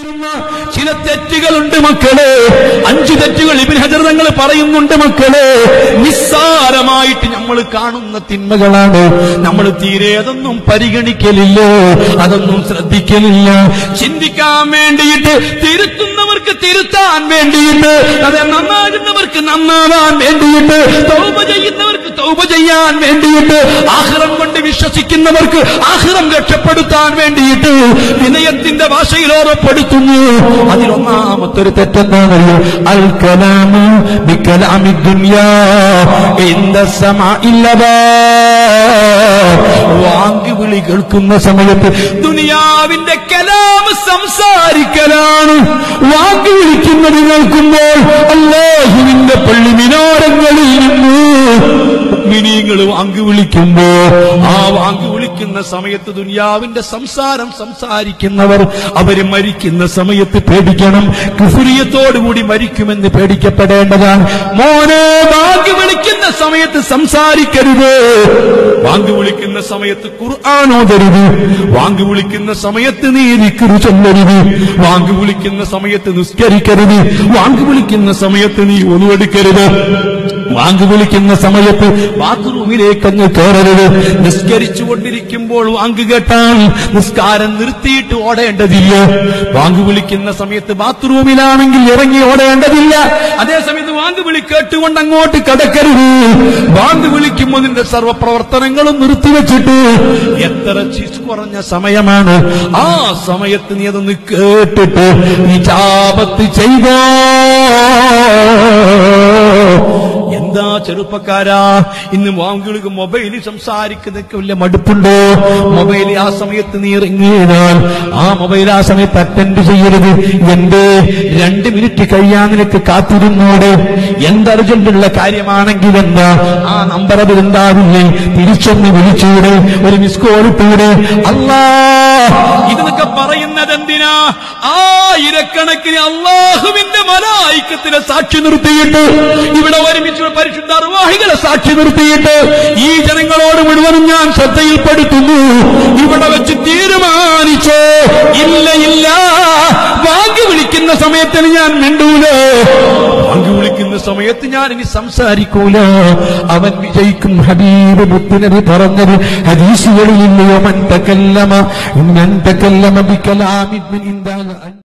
ചെയ്യുന്ന ചില തെറ്റുകളുണ്ട് മക്കളെ അഞ്ചു തെറ്റുകൾ ഇബിൻ ഹജർ തങ്ങൾ പറയുന്നുണ്ട് മക്കളെ നിസ്സാരമായിട്ട് നമ്മൾ കാണുന്ന തിന്മകളാണ് നമ്മൾ തീരെ അതൊന്നും പരിഗണിക്കലില്ല അതൊന്നും ശ്രദ്ധിക്കലില്ല ചിന്തിക്കാൻ വേണ്ടിയിട്ട് തിരുത്തുന്നവർക്ക് തിരുത്താൻ വേണ്ടിയിട്ട് അതെ നന്നാകുന്നവർക്ക് നന്നാവാൻ വേണ്ടിയിട്ട് തൗബ ചെയ്യുന്നവർക്ക് തൗബ ചെയ്യാൻ വേണ്ടിയിട്ട് ആഹ്റം കൊണ്ട് വിശ്വസിക്കുന്നവർക്ക് ആഹ്റം രക്ഷപ്പെടുത്താൻ വേണ്ടിയിട്ട് വിനയത്തിന്റെ ഭാഷയിൽ ഓർമ്മപ്പെടുത്തുന്നു അതിലൊന്നാമത്തൊരു തെറ്റെന്താണല്ലോ അൽ കലാമു ബിക്കലാമി ദുനിയാ ഇന്ദ സമാഇല്ലബാ വാങ്കി വിളി കേൾക്കുന്ന സമയത്ത് ദുനിയാവിന്റെ കലാമ് സംസാരിക്കലാണ് വാങ്കി വിളിക്കുന്നത് കേൾക്കുമ്പോൾ അല്ലാഹുവിന്റെ പള്ളി മിനാരങ്ങളിൽ നിന്ന് മിനിങ്ങൾ വാങ്കി വിളിക്കുമ്പോ ആ വാങ്കി വിളിക്കുന്ന സമയത്ത് ദുനിയാവിന്റെ സംസാരം സംസാരിക്കുന്നവർ അവര് മരിക്കുന്ന സമയത്ത് പേടിക്കണം കുഫുരിയത്തോടുകൂടി മരിക്കുമെന്ന് പേടിക്കപ്പെടേണ്ടതാണ് മോനെ വാങ്കി വിളിക്കുന്ന സമയത്ത് സംസാരിക്കരുത് വാങ്കി വിളിക്കുന്ന സമയത്ത് ഖുർആാനോദരുത് വാങ്കി വിളിക്കുന്ന സമയത്ത് നീ നിക്കരു ചൊല്ലരുത് വാങ്കി വിളിക്കുന്ന സമയത്ത് നിസ്കരിക്കരുത് വാങ്കി വിളിക്കുന്ന സമയത്ത് നീ ഒന്നുവെടുക്കരുത് വാങ്ക് വിളിക്കുന്ന സമയത്ത് ബാത്റൂമിലേക്ക് അങ്ങ് കയറരുത് നിസ്കരിച്ചു കൊണ്ടിരിക്കുമ്പോൾ വാങ്ക് കേട്ടാൽ നിസ്കാരം നിർത്തിയിട്ട് ഓടേണ്ടതില്ല വാങ്ക് വിളിക്കുന്ന സമയത്ത് ബാത്റൂമിലാണെങ്കിൽ ഇറങ്ങി ഓടേണ്ടതില്ല അതേസമയത്ത് വാങ്ക് വിളി കേട്ടുകൊണ്ട് അങ്ങോട്ട് കടക്കരുത് വാങ്ക് വിളിക്കുമ്പോൾ നിന്റെ സർവ്വപ്രവർത്തനങ്ങളും നിർത്തിവെച്ചിട്ട് എത്ര ചീസ് കുറഞ്ഞ സമയമാണ് ആ സമയത്ത് നീ അതൊന്ന് കേട്ടിട്ട് നീ ചാപത്ത് ചെയ്തോ എന്താ ചെറുപ്പക്കാരാ ഇന്ന് വാങ്കുകൾക്ക് മൊബൈലിൽ സംസാരിക്കുന്നതൊക്കെ വലിയ മടുപ്പുണ്ടോ മൊബൈൽ ആ സമയത്ത് നീ ഇറങ്ങിയതാൽ ആ മൊബൈൽ ആ സമയത്ത് അറ്റൻഡ് ചെയ്യരുത് എന്റെ രണ്ട് മിനിറ്റ് കഴിയാൻ നിനക്ക് കാത്തിരുന്നോട് എന്ത് അർജന്റുള്ള കാര്യമാണെങ്കിൽ എന്താ ആ നമ്പർ അതിൽ ഉണ്ടാവില്ലേ തിരിച്ചൊന്ന് വിളിച്ചൂടെ ഒരു മിസ് കോൾ ഇട്ടൂടെ അല്ലാ ഇതൊക്കെ പറയുന്നത് എന്തിനാ ആയിരക്കണക്കിന് അള്ളാഹുവിന്റെ മലായിക്കത്തിനെ സാക്ഷി നിർത്തിയിട്ട് ഇവിടെ ഒരുമിച്ച് പരിശുദ്ധ അർവാഹികളെ സാക്ഷി നിർത്തിയിട്ട് ഈ ജനങ്ങളോട് മുഴുവനും ഞാൻ ശ്രദ്ധയിൽപ്പെടുത്തുന്നു ഇവിടെ വെച്ച് തീരുമാനിച്ചോ ഇല്ല ഇല്ല വാങ്ങി വിളിക്കുന്ന സമയത്തിന് ഞാൻ മിണ്ടൂല വാങ്ങി വിളിക്കുന്ന സമയത്ത് ഞാൻ ഇനി സംസാരിക്കൂല അവൻ വിജയിക്കും ഹബീബ് മുത്തുനബി പറഞ്ഞത് ഹദീസുകളിൽ ഇല്ലയോ മൻ തകല്ലമ മൻ തകല്ലമ ബികലാമിൻ മിൻ ഇന്ദാ